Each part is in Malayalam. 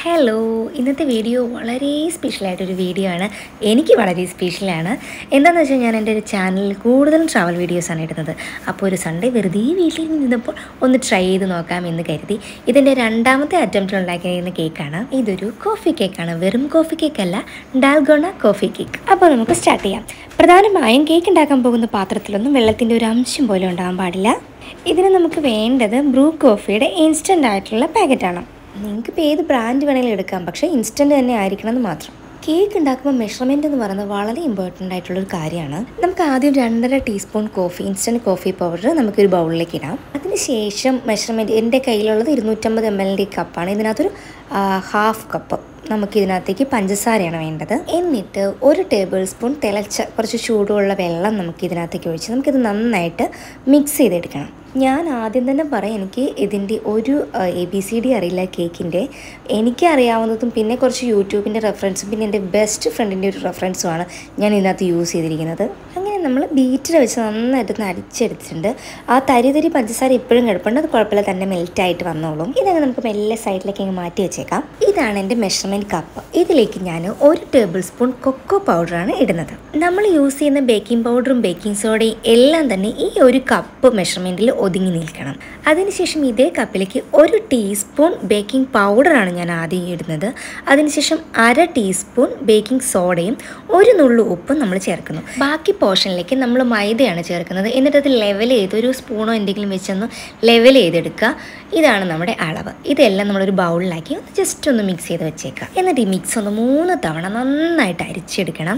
ഹലോ ഇന്നത്തെ വീഡിയോ വളരെ സ്പെഷ്യലായിട്ടൊരു വീഡിയോ ആണ് എനിക്ക് വളരെ സ്പെഷ്യലാണ് എന്താണെന്ന് വെച്ചാൽ ഞാൻ എൻ്റെ ഒരു ചാനലിൽ കൂടുതലും ട്രാവൽ വീഡിയോസാണ് ഇടുന്നത് അപ്പോൾ ഒരു സൺഡേ വെറുതെ വീട്ടിൽ നിന്നപ്പോൾ ഒന്ന് ട്രൈ ചെയ്ത് നോക്കാം എന്ന് കരുതി ഇതിൻ്റെ രണ്ടാമത്തെ അറ്റംപ്റ്റിൽ ഉണ്ടാക്കിയിരിക്കുന്ന കേക്കാണ് ഇതൊരു കോഫി കേക്കാണ് വെറും കോഫി കേക്കല്ല ഡാൽഗോണ കോഫി കേക്ക് അപ്പോൾ നമുക്ക് സ്റ്റാർട്ട് ചെയ്യാം പ്രധാനമായും കേക്ക് ഉണ്ടാക്കാൻ പോകുന്ന പാത്രത്തിലൊന്നും വെള്ളത്തിൻ്റെ ഒരു അംശം പോലും ഉണ്ടാകാൻ പാടില്ല ഇതിന് നമുക്ക് വേണ്ടത് ബ്രൂ കോഫിയുടെ ഇൻസ്റ്റൻ്റ് ആയിട്ടുള്ള പാക്കറ്റാണ് നിങ്ങൾക്ക് ഇപ്പോൾ ഏത് ബ്രാൻഡ് വേണമെങ്കിലും എടുക്കാം പക്ഷേ ഇൻസ്റ്റൻറ്റ് തന്നെ ആയിരിക്കണം എന്ന് മാത്രം കേക്ക് ഉണ്ടാക്കുമ്പോൾ മെഷർമെൻ്റ് എന്ന് പറയുന്നത് വളരെ ഇമ്പോർട്ടൻ്റ് ആയിട്ടുള്ളൊരു കാര്യമാണ് നമുക്ക് ആദ്യം രണ്ടര teaspoon coffee instant coffee powder നമുക്കൊരു ബൗളിലേക്ക് ഇടാം അതിനുശേഷം മെഷർമെൻറ്റ് എൻ്റെ കയ്യിലുള്ളത് ഇരുന്നൂറ്റമ്പത് എം എല്ലിൻ്റെ കപ്പാണ് ഇതിനകത്തൊരു ഹാഫ് കപ്പ് നമുക്ക് ഇതിനകത്തേക്ക് പഞ്ചസാരയാണ് വേണ്ടത് എന്നിട്ട് ഒരു ടേബിൾ സ്പൂൺ തിളച്ച കുറച്ച് ചൂടുള്ള വെള്ളം നമുക്ക് ഇതിനകത്തേക്ക് ഒഴിച്ച് നമുക്കിത് നന്നായിട്ട് മിക്സ് ചെയ്തെടുക്കണം ഞാൻ ആദ്യം തന്നെ പറയാം എനിക്ക് ഇതിൻ്റെ ഒരു എ ബി സി ഡി അറിയില്ല കേക്കിൻ്റെ എനിക്ക് അറിയാവുന്നതും പിന്നെ കുറച്ച് യൂട്യൂബിൻ്റെ റെഫറൻസും പിന്നെ എൻ്റെ ബെസ്റ്റ് ഫ്രണ്ടിൻ്റെ ഒരു റെഫറൻസുമാണ് ഞാൻ ഇതിനകത്ത് യൂസ് ചെയ്തിരിക്കുന്നത് അങ്ങനെ നമ്മൾ ബീറ്റർ വെച്ച് നന്നായിട്ട് ഒന്ന് അടിച്ചെടുത്തിട്ടുണ്ട് ആ തരി തരി പഞ്ചസാര ഇപ്പോഴും കിടപ്പുണ്ട് അത് കുഴപ്പമില്ല തന്നെ മെൽറ്റായിട്ട് വന്നോളും ഇതങ്ങ് നമുക്ക് മെല്ലെ സൈഡിലേക്ക് അങ്ങ് മാറ്റി വെച്ചേക്കാം ഇതാണ് എൻ്റെ മെഷർമെൻറ്റ് കപ്പ് ഇതിലേക്ക് ഞാൻ ഒരു ടേബിൾ സ്പൂൺ കൊക്കോ പൗഡറാണ് ഇടുന്നത് നമ്മൾ യൂസ് ചെയ്യുന്ന ബേക്കിംഗ് പൗഡറും ബേക്കിംഗ് സോഡയും എല്ലാം തന്നെ ഈ ഒരു കപ്പ് മെഷർമെൻറ്റിൽ ഒതുങ്ങി നിൽക്കണം അതിനുശേഷം ഇതേ കപ്പിലേക്ക് ഒരു ടീസ്പൂൺ ബേക്കിംഗ് പൗഡറാണ് ഞാൻ ആദ്യം ഇടുന്നത് അതിനുശേഷം അര ടീസ്പൂൺ ബേക്കിംഗ് സോഡയും ഒരു നുള്ളു ഉപ്പും നമ്മൾ ചേർക്കുന്നു ബാക്കി പോർഷനിലേക്ക് നമ്മൾ മൈദയാണ് ചേർക്കുന്നത് എന്നിട്ട് അത് ലെവൽ ചെയ്ത് ഒരു സ്പൂണോ എന്തെങ്കിലും വെച്ചൊന്ന് ലെവൽ ചെയ്തെടുക്കുക ഇതാണ് നമ്മുടെ അളവ് ഇതെല്ലാം നമ്മളൊരു ബൗളിലാക്കി ഒന്ന് ജസ്റ്റ് ഒന്ന് മിക്സ് ചെയ്ത് വെച്ചേക്കുക എന്നിട്ട് ഈ മിക്സ് ഒന്ന് മൂന്ന് തവണ നന്നായിട്ട് അരിച്ചെടുക്കണം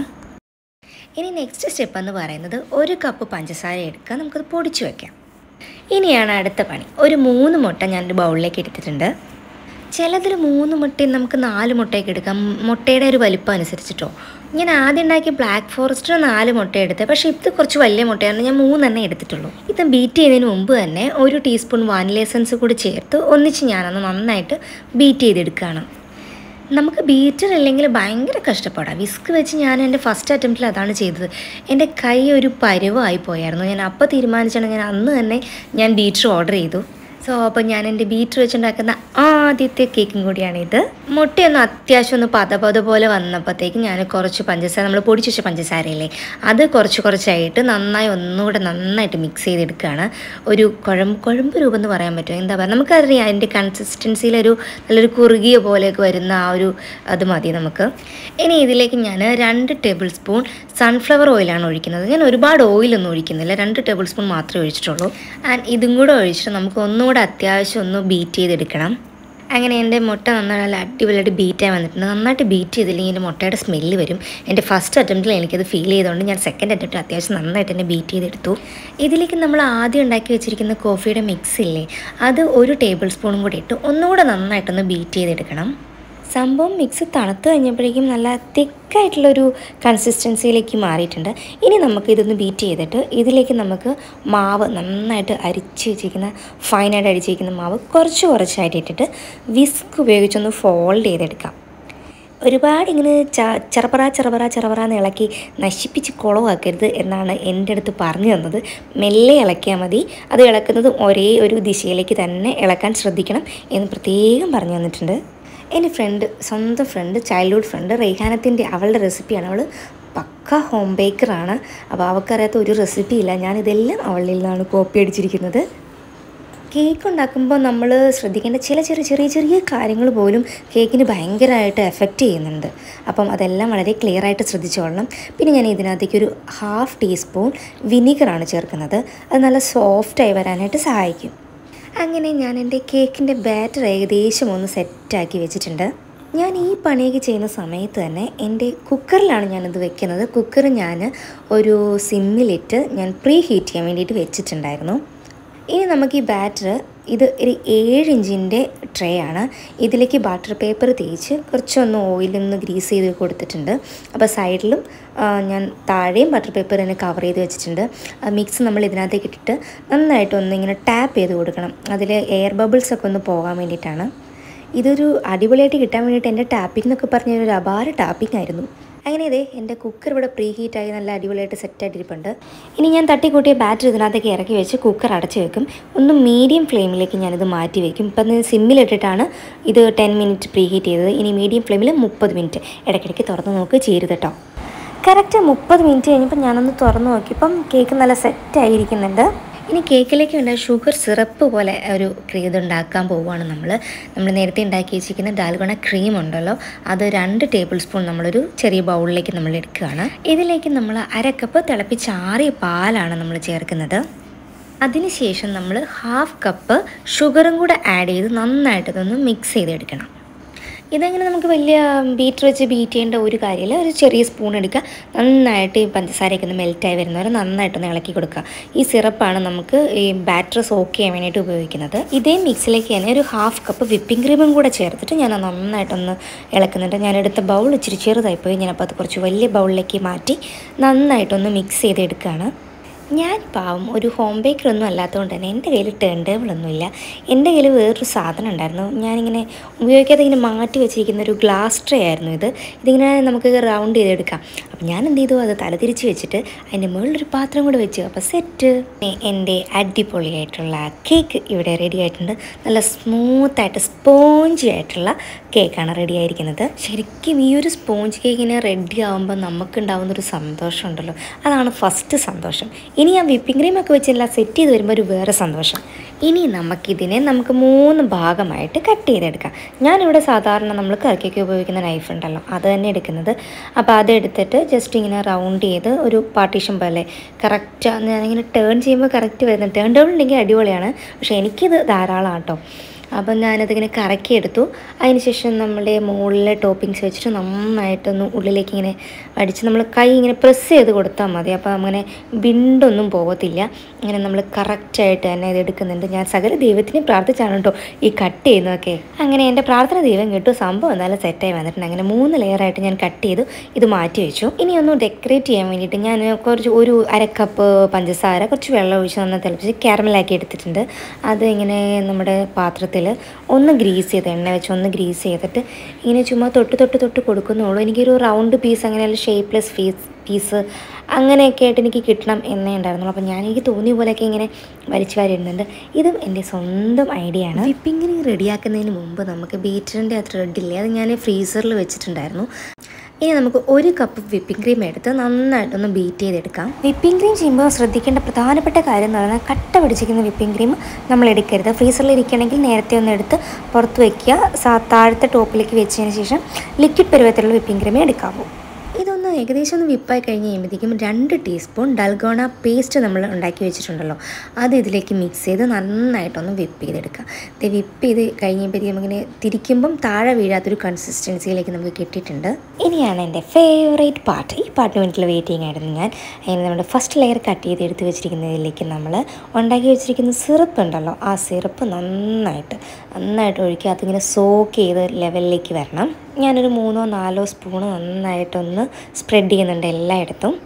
ഇനി നെക്സ്റ്റ് സ്റ്റെപ്പ് എന്ന് പറയുന്നത് ഒരു കപ്പ് പഞ്ചസാര എടുക്കുക നമുക്കത് പൊടിച്ചു വെക്കാം ഇനിയാണ് അടുത്ത പണി ഒരു മൂന്ന് മുട്ട ഞാനൊരു ബൗളിലേക്ക് എടുത്തിട്ടുണ്ട് ചിലതിൽ മൂന്ന് മുട്ടയും നമുക്ക് നാല് മുട്ടയൊക്കെ എടുക്കാം മുട്ടയുടെ ഒരു വലിപ്പം അനുസരിച്ചിട്ടോ ഞാൻ ആദ്യം ഉണ്ടാക്കിയ ബ്ലാക്ക് ഫോറസ്റ്റിന് നാല് മുട്ട എടുത്തത് പക്ഷേ ഇത് കുറച്ച് വലിയ മുട്ടയാണ് ഞാൻ മൂന്നെണ്ണേ എടുത്തിട്ടുള്ളൂ ഇത് ബീറ്റ് ചെയ്യുന്നതിന് മുമ്പ് തന്നെ ഒരു ടീസ്പൂൺ വാനില എസൻസ് കൂടി ചേർത്ത് ഒന്നിച്ച് ഞാനൊന്ന് നന്നായിട്ട് ബീറ്റ് ചെയ്തെടുക്കുകയാണ് നമുക്ക് ബീറ്റർ അല്ലെങ്കിൽ ഭയങ്കര കഷ്ടപ്പാടാണ് വിസ്ക് വെച്ച് ഞാൻ എൻ്റെ ഫസ്റ്റ് അറ്റംപ്റ്റിൽ അതാണ് ചെയ്തത് എൻ്റെ കൈ ഒരു പരുവായി പോയായിരുന്നു ഞാൻ അപ്പോൾ തീരുമാനിച്ചാണ് ഞാൻ അന്ന് തന്നെ ഞാൻ ബീറ്റർ ഓർഡർ ചെയ്തു സോ അപ്പോൾ ഞാൻ എൻ്റെ ബീറ്റർ വെച്ചുണ്ടാക്കുന്ന ആദ്യത്തെ കേക്കും കൂടിയാണിത് മുട്ടയൊന്ന് അത്യാവശ്യം ഒന്ന് പത പത പോലെ വന്നപ്പോഴത്തേക്ക് ഞാൻ കുറച്ച് പഞ്ചസാര നമ്മൾ പൊടിച്ച് വെച്ച പഞ്ചസാരയില്ലേ അത് കുറച്ച് കുറച്ചായിട്ട് നന്നായി ഒന്നുകൂടെ നന്നായിട്ട് മിക്സ് ചെയ്തെടുക്കുകയാണ് ഒരു കുഴമ്പ് കുഴമ്പ് രൂപം എന്ന് പറയാൻ പറ്റുമോ എന്താ പറയുക നമുക്കറിയാം അതിൻ്റെ കൺസിസ്റ്റൻസിയിലൊരു നല്ലൊരു കുറുകിയ പോലെയൊക്കെ വരുന്ന ആ ഒരു അത് മതി നമുക്ക് ഇനി ഇതിലേക്ക് ഞാൻ രണ്ട് ടേബിൾ സ്പൂൺ സൺഫ്ലവർ ഓയിലാണ് ഒഴിക്കുന്നത് ഞാൻ ഒരുപാട് ഓയിലൊന്നും ഒഴിക്കുന്നില്ല രണ്ട് ടേബിൾ സ്പൂൺ മാത്രമേ ഒഴിച്ചിട്ടുള്ളൂ ആൻഡ് ഇതും കൂടെ ഒഴിച്ചിട്ട് നമുക്ക് ഒന്നുകൂടെ അത്യാവശ്യം ഒന്ന് ബീറ്റ് ചെയ്തെടുക്കണം അങ്ങനെ എൻ്റെ മുട്ട നന്നായി നല്ല അടിപൊളിയായിട്ട് ബീറ്റായി വന്നിട്ടുണ്ട് നന്നായിട്ട് ബീറ്റ് ചെയ്തില്ലെങ്കിൽ എൻ്റെ മുട്ടയുടെ സ്മെല്ല് വരും എൻ്റെ ഫസ്റ്റ് അറ്റംപ്റ്റിൽ എനിക്കത് ഫീൽ ചെയ്തുകൊണ്ട് ഞാൻ സെക്കൻഡ് അറ്റംപ്റ്റിൽ അത്യാവശ്യം നന്നായിട്ട് തന്നെ ബീറ്റ് ചെയ്തെടുത്തു ഇതിലേക്ക് നമ്മൾ ആദ്യം ഉണ്ടാക്കി വെച്ചിരിക്കുന്ന കോഫിയുടെ മിക്സ് ഇല്ലേ അത് ഒരു ടേബിൾ സ്പൂണും കൂടി ഇട്ട് ഒന്നുകൂടെ നന്നായിട്ടൊന്ന് ബീറ്റ് ചെയ്തെടുക്കണം സംഭവം മിക്സ് തണുത്ത് കഴിഞ്ഞപ്പോഴേക്കും നല്ല തിക്കായിട്ടുള്ളൊരു കൺസിസ്റ്റൻസിയിലേക്ക് മാറിയിട്ടുണ്ട് ഇനി നമുക്ക് ഇതൊന്ന് ബീറ്റ് ചെയ്തിട്ട് ഇതിലേക്ക് നമുക്ക് മാവ് നന്നായിട്ട് അരിച്ച് വെച്ചിരിക്കുന്ന ഫൈനായിട്ട് അടിച്ചിരിക്കുന്ന മാവ് കുറച്ച് കുറച്ചായിട്ട് ഇട്ടിട്ട് വിസ്ക് ഉപയോഗിച്ചൊന്ന് ഫോൾഡ് ചെയ്തെടുക്കാം ഒരുപാട് ഇങ്ങനെ ച ചെറപറ ചെറപറ ചെറപറ എന്ന് ഇളക്കി നശിപ്പിച്ച് കുളമാക്കരുത് എന്നാണ് എൻ്റെ അടുത്ത് പറഞ്ഞു തന്നത് മെല്ലെ ഇളക്കിയാൽ മതി അത് ഇളക്കുന്നത് ഒരേ ഒരു ദിശയിലേക്ക് തന്നെ ഇളക്കാൻ ശ്രദ്ധിക്കണം എന്ന് പ്രത്യേകം പറഞ്ഞു തന്നിട്ടുണ്ട് എൻ്റെ ഫ്രണ്ട് സ്വന്തം ഫ്രണ്ട് ചൈൽഡ്ഹുഡ് ഫ്രണ്ട് റെയ്ഹാനത്തിൻ്റെ അവളുടെ റെസിപ്പിയാണ് അവൾ പക്ക ഹോം ബേക്കറാണ് അപ്പോൾ അവൾക്കറിയാത്ത ഒരു റെസിപ്പി ഇല്ല ഞാനിതെല്ലാം അവളിൽ നിന്നാണ് കോപ്പി അടിച്ചിരിക്കുന്നത് കേക്ക് ഉണ്ടാക്കുമ്പോൾ നമ്മൾ ശ്രദ്ധിക്കേണ്ട ചില ചെറിയ ചെറിയ ചെറിയ കാര്യങ്ങൾ പോലും കേക്കിന് ഭയങ്കരമായിട്ട് എഫക്റ്റ് ചെയ്യുന്നുണ്ട് അപ്പം അതെല്ലാം വളരെ ക്ലിയർ ആയിട്ട് ശ്രദ്ധിച്ചോളണം പിന്നെ ഞാൻ ഇതിനകത്തേക്ക് ഒരു ഹാഫ് ടീസ്പൂൺ വിനീഗറാണ് ചേർക്കുന്നത് അത് നല്ല സോഫ്റ്റായി വരാനായിട്ട് സഹായിക്കും അങ്ങനെ ഞാൻ എൻ്റെ കേക്കിൻ്റെ ബാറ്റർ ഏകദേശം ഒന്ന് സെറ്റാക്കി വെച്ചിട്ടുണ്ട് ഞാൻ ഈ പണിയൊക്കെ ചെയ്യുന്ന സമയത്ത് തന്നെ എൻ്റെ കുക്കറിലാണ് ഞാനിത് വെക്കുന്നത് കുക്കർ ഞാൻ ഒരു സിമ്മിലിട്ട് ഞാൻ പ്രീ ഹീറ്റ് ചെയ്യാൻ വേണ്ടിയിട്ട് വെച്ചിട്ടുണ്ടായിരുന്നു ഇനി നമുക്ക് ഈ ബാറ്റർ ഇത് ഒരു ഏഴ് ഇഞ്ചിൻ്റെ ട്രേ ആണ് ഇതിലേക്ക് ബട്ടർ പേപ്പർ തേച്ച് കുറച്ചൊന്ന് ഓയിലൊന്ന് ഗ്രീസ് ചെയ്ത് കൊടുത്തിട്ടുണ്ട് അപ്പോൾ സൈഡിലും ഞാൻ താഴെയും ബട്ടർ പേപ്പർ തന്നെ കവർ ചെയ്ത് വെച്ചിട്ടുണ്ട് മിക്സ് നമ്മൾ ഇതിനകത്തേക്ക് ഇട്ടിട്ട് നന്നായിട്ട് ഒന്ന് ഇങ്ങനെ ടാപ്പ് ചെയ്ത് കൊടുക്കണം അതിൽ എയർ ബബിൾസ് ഒക്കെ ഒന്ന് പോകാൻ വേണ്ടിയിട്ടാണ് ഇതൊരു അടിപൊളിയായിട്ട് കിട്ടാൻ വേണ്ടിയിട്ട് എൻ്റെ ടാപ്പിംഗ് എന്നൊക്കെ പറഞ്ഞ ഒരു അപാര ടാപ്പിംഗ് ആയിരുന്നു അങ്ങനെ ഇതേ എൻ്റെ കുക്കർ ഇവിടെ പ്രീ ഹീറ്റായി നല്ല അടിപൊളിയായിട്ട് സെറ്റായിട്ടിരിപ്പുണ്ട് ഇനി ഞാൻ തട്ടിക്കൂട്ടിയ ബാറ്ററി ഇതിനകത്തേക്ക് ഇറക്കി വെച്ച് കുക്കർ അടച്ച് വെക്കും ഒന്ന് മീഡിയം ഫ്ലെയിമിലേക്ക് ഞാനിത് മാറ്റി വെക്കും ഇപ്പം ഇത് സിമ്മിലിട്ടിട്ടാണ് ഇത് ടെൻ മിനിറ്റ് പ്രീ ഹീറ്റ് ചെയ്തത് ഇനി മീഡിയം ഫ്ലെയിമിൽ മുപ്പത് മിനിറ്റ് ഇടയ്ക്കിടയ്ക്ക് തുറന്ന് നോക്ക് ചെയ്യരുത് കേട്ടോ കറക്റ്റ് മുപ്പത് മിനിറ്റ് കഴിഞ്ഞപ്പോൾ ഞാനൊന്ന് തുറന്ന് നോക്കിയപ്പം കേക്ക് നല്ല സെറ്റായിരിക്കുന്നുണ്ട് ഇനി കേക്കിലേക്ക് വേണ്ട ഷുഗർ സിറപ്പ് പോലെ ഒരു ഇത് ഉണ്ടാക്കാൻ പോവുകയാണ് നമ്മൾ നമ്മൾ നേരത്തെ ഉണ്ടാക്കി വെച്ചിരിക്കുന്ന ഡാൽഗുണ ക്രീം ഉണ്ടല്ലോ അത് രണ്ട് ടേബിൾ സ്പൂൺ നമ്മളൊരു ചെറിയ ബൗളിലേക്ക് നമ്മൾ എടുക്കുകയാണ് ഇതിലേക്ക് നമ്മൾ അര കപ്പ് തിളപ്പിച്ചാറിയ പാലാണ് നമ്മൾ ചേർക്കുന്നത് അതിനുശേഷം നമ്മൾ ഹാഫ് കപ്പ് ഷുഗറും കൂടെ ആഡ് ചെയ്ത് നന്നായിട്ട് ഇതൊന്ന് മിക്സ് ചെയ്തെടുക്കണം ഇതെങ്ങനെ നമുക്ക് വലിയ ബീറ്റർ വെച്ച് ബീറ്റ് ചെയ്യേണ്ട ഒരു കാര്യമില്ല ഒരു ചെറിയ സ്പൂൺ എടുക്കുക നന്നായിട്ട് ഈ പഞ്ചസാരയൊക്കെ ഒന്ന് മെൽറ്റായി വരുന്നവരെ നന്നായിട്ടൊന്ന് ഇളക്കി കൊടുക്കുക ഈ സിറപ്പാണ് നമുക്ക് ഈ ബാറ്റർ സോക്ക് ചെയ്യാൻ വേണ്ടിയിട്ട് ഉപയോഗിക്കുന്നത് ഇതേ മിക്സിലേക്ക് തന്നെ ഒരു ഹാഫ് കപ്പ് വിപ്പിംഗ് ക്രീമും കൂടെ ചേർത്തിട്ട് ഞാൻ നന്നായിട്ടൊന്ന് ഇളക്കുന്നുണ്ട് ഞാൻ എടുത്ത ബൗൾ ഇച്ചിരി ചെറുതായിപ്പോയി ഞാനപ്പോൾ അത് കുറച്ച് വലിയ ബൗളിലേക്ക് മാറ്റി നന്നായിട്ടൊന്ന് മിക്സ് ചെയ്തെടുക്കുകയാണ് ഞാൻ പാവം ഒരു ഹോം ബേക്കറൊന്നും അല്ലാത്തതുകൊണ്ട് തന്നെ എൻ്റെ കയ്യിൽ ടേൺ ടേബിളൊന്നുമില്ല എൻ്റെ കയ്യിൽ വേറൊരു സാധനം ഉണ്ടായിരുന്നു ഞാനിങ്ങനെ ഉപയോഗിക്കാതെ ഇങ്ങനെ മാറ്റി വെച്ചിരിക്കുന്ന ഒരു ഗ്ലാസ് ട്രേ ആയിരുന്നു ഇത് ഇതിങ്ങനെ നമുക്ക് റൗണ്ട് ചെയ്തെടുക്കാം അപ്പം ഞാൻ എന്ത് ചെയ്തു അത് തലതിരിച്ച് വെച്ചിട്ട് അതിൻ്റെ മുകളിലൊരു പാത്രം കൂടെ വെച്ചു അപ്പോൾ സെറ്റ് എൻ്റെ അടിപൊളിയായിട്ടുള്ള കേക്ക് ഇവിടെ റെഡി ആയിട്ടുണ്ട് നല്ല സ്മൂത്തായിട്ട് സ്പോഞ്ചി ആയിട്ടുള്ള കേക്കാണ് റെഡി ആയിരിക്കുന്നത് ശരിക്കും ഈ ഒരു സ്പോഞ്ച് കേക്കിനെ റെഡി ആകുമ്പോൾ നമുക്കുണ്ടാവുന്ന ഒരു സന്തോഷമുണ്ടല്ലോ അതാണ് ഫസ്റ്റ് സന്തോഷം ഇനി ആ വിപ്പിംഗ് ക്രീം ഒക്കെ വെച്ചെല്ലാം സെറ്റ് ചെയ്ത് വരുമ്പോൾ ഒരു വേറെ സന്തോഷം ഇനി നമുക്കിതിനെ നമുക്ക് മൂന്ന് ഭാഗമായിട്ട് കട്ട് ചെയ്തെടുക്കാം ഞാനിവിടെ സാധാരണ നമ്മൾ കറിക്കൊക്കെ ഉപയോഗിക്കുന്ന നൈഫ് ഉണ്ടല്ലോ അത് തന്നെ എടുക്കുന്നത് അപ്പോൾ അതെടുത്തിട്ട് ജസ്റ്റ് ഇങ്ങനെ റൗണ്ട് ചെയ്ത് ഒരു പാർട്ടീഷൻ പോലെ കറക്റ്റ് ഞാനിങ്ങനെ ടേൺ ചെയ്യുമ്പോൾ കറക്റ്റ് വരുന്നത് ടേൺ ടേൺ ഉണ്ടെങ്കിൽ അടിപൊളിയാണ് പക്ഷേ എനിക്കിത് ധാരാളം കേട്ടോ അപ്പം ഞാനതിങ്ങനെ കറക്കിയെടുത്തു അതിനുശേഷം നമ്മുടെ മുകളിലെ ടോപ്പിങ്സ് വെച്ചിട്ട് നന്നായിട്ടൊന്ന് ഉള്ളിലേക്ക് ഇങ്ങനെ അടിച്ച് നമ്മൾ കൈ ഇങ്ങനെ പ്രസ് ചെയ്ത് കൊടുത്താൽ മതി അപ്പോൾ അങ്ങനെ വിണ്ടൊന്നും പോകത്തില്ല ഇങ്ങനെ നമ്മൾ കറക്റ്റായിട്ട് തന്നെ ഇത് എടുക്കുന്നുണ്ട് ഞാൻ സകല ദൈവത്തിനെ പ്രാർത്ഥിച്ചാണ് കേട്ടോ ഈ കട്ട് ചെയ്യുന്നതൊക്കെ അങ്ങനെ എൻ്റെ പ്രാർത്ഥന ദൈവം കേട്ടു സംഭവം എന്തായാലും സെറ്റായി വന്നിട്ടുണ്ട് അങ്ങനെ മൂന്ന് ലെയറായിട്ട് ഞാൻ കട്ട് ചെയ്തു ഇത് മാറ്റി വെച്ചു ഇനി ഒന്ന് ഡെക്കറേറ്റ് ചെയ്യാൻ വേണ്ടിയിട്ട് ഞാൻ കുറച്ച് ഒരു അര കപ്പ് പഞ്ചസാര കുറച്ച് വെള്ളം ഒഴിച്ച് നന്നായി തിളപ്പിച്ച് കാരമലാക്കി എടുത്തിട്ടുണ്ട് അത് ഇങ്ങനെ നമ്മുടെ പാത്രത്തിൽ ഒന്ന് ഗ്രീസ് ചെയ്ത് എണ്ണ വെച്ച് ഒന്ന് ഗ്രീസ് ചെയ്തിട്ട് ഇങ്ങനെ ചുമ്മാ തൊട്ട് തൊട്ട് തൊട്ട് കൊടുക്കുന്നുള്ളൂ എനിക്കൊരു റൗണ്ട് പീസ് അങ്ങനെ ഷേപ്പ്ലെസ് പീസ് പീസ് അങ്ങനെയൊക്കെ ആയിട്ട് എനിക്ക് കിട്ടണം എന്നേ ഉണ്ടായിരുന്നുള്ളൂ അപ്പോൾ ഞാൻ എനിക്ക് തോന്നിയ പോലെയൊക്കെ ഇങ്ങനെ വലിച്ചു വാരിടുന്നുണ്ട് ഇതും എൻ്റെ സ്വന്തം ഐഡിയ ആണ് വിപ്പിങ്ങിന് റെഡിയാക്കുന്നതിന് മുമ്പ് നമുക്ക് ബീറ്ററിൻ്റെ ആ ത്രെഡില്ലേ അത് ഞാൻ ഫ്രീസറിൽ വെച്ചിട്ടുണ്ടായിരുന്നു ഇനി നമുക്ക് ഒരു കപ്പ് വിപ്പിംഗ് ക്രീം എടുത്ത് നന്നായിട്ടൊന്ന് ബീറ്റ് ചെയ്തെടുക്കാം വിപ്പിംഗ് ക്രീം ചെയ്യുമ്പോൾ ശ്രദ്ധിക്കേണ്ട പ്രധാനപ്പെട്ട കാര്യം എന്ന് പറയുന്നത് കട്ട പിടിച്ചിരിക്കുന്ന വിപ്പിംഗ് ക്രീം നമ്മൾ എടുക്കരുത് ഫ്രീസറിൽ ഇരിക്കണമെങ്കിൽ നേരത്തെ ഒന്ന് എടുത്ത് പുറത്ത് വയ്ക്കുക സാ താഴത്തെ ടോപ്പിലേക്ക് വെച്ചതിന് ശേഷം ലിക്വിഡ് പരുവത്തിലുള്ള വിപ്പിംഗ് ക്രീമേ എടുക്കാവൂ ഇതൊന്ന് ഏകദേശം ഒന്ന് വിപ്പായി കഴിഞ്ഞ് കഴിയുമ്പോഴത്തേക്കും രണ്ട് ടീസ്പൂൺ ഡൽഗോണ പേസ്റ്റ് നമ്മൾ ഉണ്ടാക്കി വെച്ചിട്ടുണ്ടല്ലോ അത് ഇതിലേക്ക് മിക്സ് ചെയ്ത് നന്നായിട്ടൊന്ന് വിപ്പ് ചെയ്തെടുക്കുക ഇത് വിപ്പ് ചെയ്ത് കഴിയുമ്പോഴത്തേക്കും നമുക്കിങ്ങനെ തിരിക്കുമ്പം താഴെ വീഴാത്തൊരു കൺസിസ്റ്റൻസിയിലേക്ക് നമുക്ക് കിട്ടിയിട്ടുണ്ട് ഇനിയാണ് എൻ്റെ ഫേവറേറ്റ് പാർട്ട് ഈ പാർട്ടിന് വേണ്ടിയിട്ടുള്ള വെയിറ്റിംഗ് ആയിരുന്നു ഞാൻ അതിന് നമ്മുടെ ഫസ്റ്റ് ലെയർ കട്ട് ചെയ്ത് എടുത്ത് വെച്ചിരിക്കുന്നതിലേക്ക് നമ്മൾ ഉണ്ടാക്കി വെച്ചിരിക്കുന്ന സിറപ്പ് ഉണ്ടല്ലോ ആ സിറപ്പ് നന്നായിട്ട് നന്നായിട്ട് ഒഴിക്കുക അതിങ്ങനെ സോക്ക് ചെയ്ത് ലെവലിലേക്ക് വരണം ഞാനൊരു മൂന്നോ നാലോ സ്പൂണ് നന്നായിട്ടൊന്ന് സ്പ്രെഡ് ചെയ്യുന്നുണ്ട് എല്ലായിടത്തും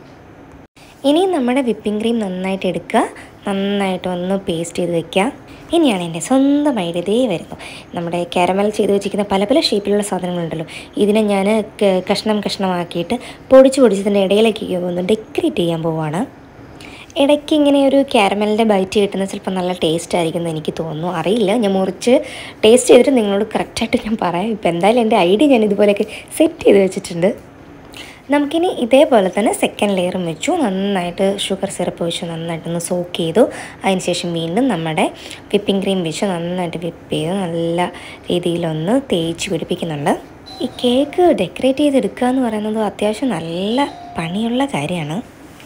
ഇനി നമ്മുടെ വിപ്പിംഗ് ക്രീം നന്നായിട്ട് എടുക്കുക നന്നായിട്ട് ഒന്ന് പേസ്റ്റ് ചെയ്ത് വെക്കുക ഇനിയാണ് എൻ്റെ സ്വന്തമായിട്ട് ഇതേ വരുന്നു നമ്മുടെ കാരമൽ ചെയ്ത് വെച്ചിരിക്കുന്ന പല പല ഷേപ്പിലുള്ള സാധനങ്ങളുണ്ടല്ലോ ഇതിനെ ഞാൻ ക- കഷ്ണം കഷ്ണമാക്കിയിട്ട് പൊടിച്ച് പൊടിച്ചതിൻ്റെ ഇടയിലേക്ക് ഒന്ന് ഡെക്കറേറ്റ് ചെയ്യാൻ പോവുകയാണ് ഇടയ്ക്ക് ഇങ്ങനെ ഒരു കാരമലിൻ്റെ ബൈറ്റ് കിട്ടുന്നത് ചിലപ്പോൾ നല്ല ടേസ്റ്റ് ആയിരിക്കും എന്ന് എനിക്ക് തോന്നുന്നു അറിയില്ല ഞാൻ മുറിച്ച് ടേസ്റ്റ് ചെയ്തിട്ട് നിങ്ങളോട് കറക്റ്റായിട്ട് ഞാൻ പറയാം ഇപ്പോൾ എന്തായാലും എൻ്റെ ഐഡിയ ഞാൻ ഇതുപോലെയൊക്കെ സെറ്റ് ചെയ്ത് വെച്ചിട്ടുണ്ട് നമുക്കിനി ഇതേപോലെ തന്നെ സെക്കൻഡ് ലെയറും വെച്ചു നന്നായിട്ട് ഷുഗർ സിറപ്പ് വെച്ച് നന്നായിട്ടൊന്ന് സോക്ക് ചെയ്തു അതിനുശേഷം വീണ്ടും നമ്മുടെ വിപ്പിംഗ് ക്രീം വെച്ച് നന്നായിട്ട് വിപ്പ് ചെയ്ത് നല്ല രീതിയിലൊന്ന് തേച്ച് പിടിപ്പിക്കുന്നുണ്ട് ഈ കേക്ക് ഡെക്കറേറ്റ് ചെയ്തെടുക്കുക എന്ന് പറയുന്നത് അത്യാവശ്യം നല്ല പണിയുള്ള കാര്യമാണ്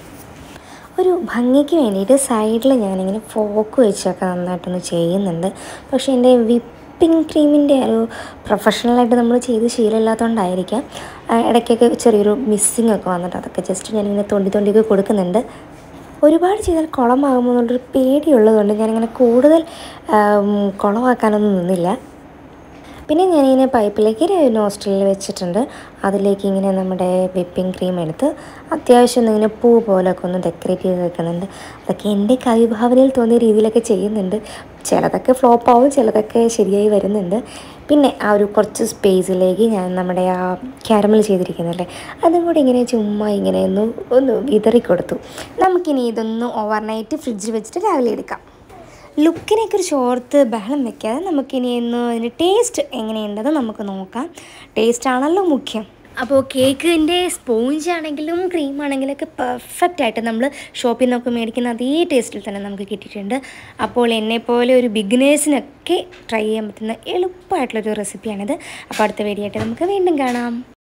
ഒരു ഭംഗിക്ക് വേണ്ടിയിട്ട് സൈഡിൽ ഞാനിങ്ങനെ ഫോക്ക് വെച്ചൊക്കെ നന്നായിട്ടൊന്ന് ചെയ്യുന്നുണ്ട് പക്ഷേ എൻ്റെ വിപ്പിംഗ് ക്രീമിൻ്റെ ഒരു പ്രൊഫഷണലായിട്ട് നമ്മൾ ചെയ്ത് ശീലമില്ലാത്തതുകൊണ്ടായിരിക്കാം ആ, ഇടയ്ക്കൊക്കെ ചെറിയൊരു മിസ്സിങ് ഒക്കെ വന്നിട്ട് അതൊക്കെ ജസ്റ്റ് ഞാനിങ്ങനെ തൊണ്ടി തൊണ്ടിയൊക്കെ കൊടുക്കുന്നുണ്ട് ഒരുപാട് ചെയ്താൽ കുളമാകുമ്പോൾ എന്നുള്ളൊരു പേടിയുള്ളതുകൊണ്ട് ഞാനിങ്ങനെ കൂടുതൽ ആം, കുളമാക്കാനൊന്നും നിന്നില്ല പിന്നെ ഞാനിങ്ങനെ പൈപ്പിലേക്ക് ഒരു നോസ്ട്രലിൽ വെച്ചിട്ടുണ്ട് അതിലേക്ക് ഇങ്ങനെ നമ്മുടെ വിപ്പിംഗ് ക്രീം എടുത്ത് അത്യാവശ്യം ഒന്നിങ്ങനെ പൂ പോലൊക്കെ ഒന്ന് ഡെക്കറേറ്റ് ചെയ്ത് വെക്കുന്നുണ്ട് അതൊക്കെ എൻ്റെ കവിഭാവനയിൽ തോന്നിയ രീതിയിലൊക്കെ ചെയ്യുന്നുണ്ട് ചിലതൊക്കെ ഫ്ലോപ്പ് ആവും ചിലതൊക്കെ ശരിയായി വരുന്നുണ്ട് പിന്നെ ആ ഒരു കുറച്ച് സ്പേസിലേക്ക് ഞാൻ നമ്മുടെ ആ ക്യാരമൽ ചെയ്തിരിക്കുന്നില്ലേ അതും കൂടി ഇങ്ങനെ ചുമ്മാ ഇങ്ങനെ ഒന്ന് ഒന്ന് വിതറി കൊടുത്തു നമുക്കിനി ഇതൊന്ന് ഓവർനൈറ്റ് ഫ്രിഡ്ജിൽ വെച്ചിട്ട് രാവിലെ എടുക്കാം ലുക്കിനെ കുറിച്ച് ഓർത്ത് ബഹളം വെക്കാതെ നമുക്കിനി ഒന്ന് അതിൻ്റെ ടേസ്റ്റ് എങ്ങനെയുണ്ടെന്ന് നമുക്ക് നോക്കാം ടേസ്റ്റ് ആണല്ലോ മുഖ്യം അപ്പോൾ കേക്കിൻ്റെ സ്പോഞ്ച് ആണെങ്കിലും ക്രീം ആണെങ്കിലും ഒക്കെ പെർഫെക്റ്റ് ആയിട്ട് നമ്മൾ ഷോപ്പിൽ നിന്നൊക്കെ മേടിക്കുന്ന അതേ ടേസ്റ്റിൽ തന്നെ നമുക്ക് കിട്ടിയിട്ടുണ്ട് അപ്പോൾ എന്നെപ്പോലെ ഒരു ബിഗിനേഴ്സിനൊക്കെ ട്രൈ ചെയ്യാൻ പറ്റുന്ന എളുപ്പമായിട്ടുള്ളൊരു റെസിപ്പിയാണിത് അപ്പോൾ അടുത്ത വീഡിയോ ആയിട്ട് നമുക്ക് വീണ്ടും കാണാം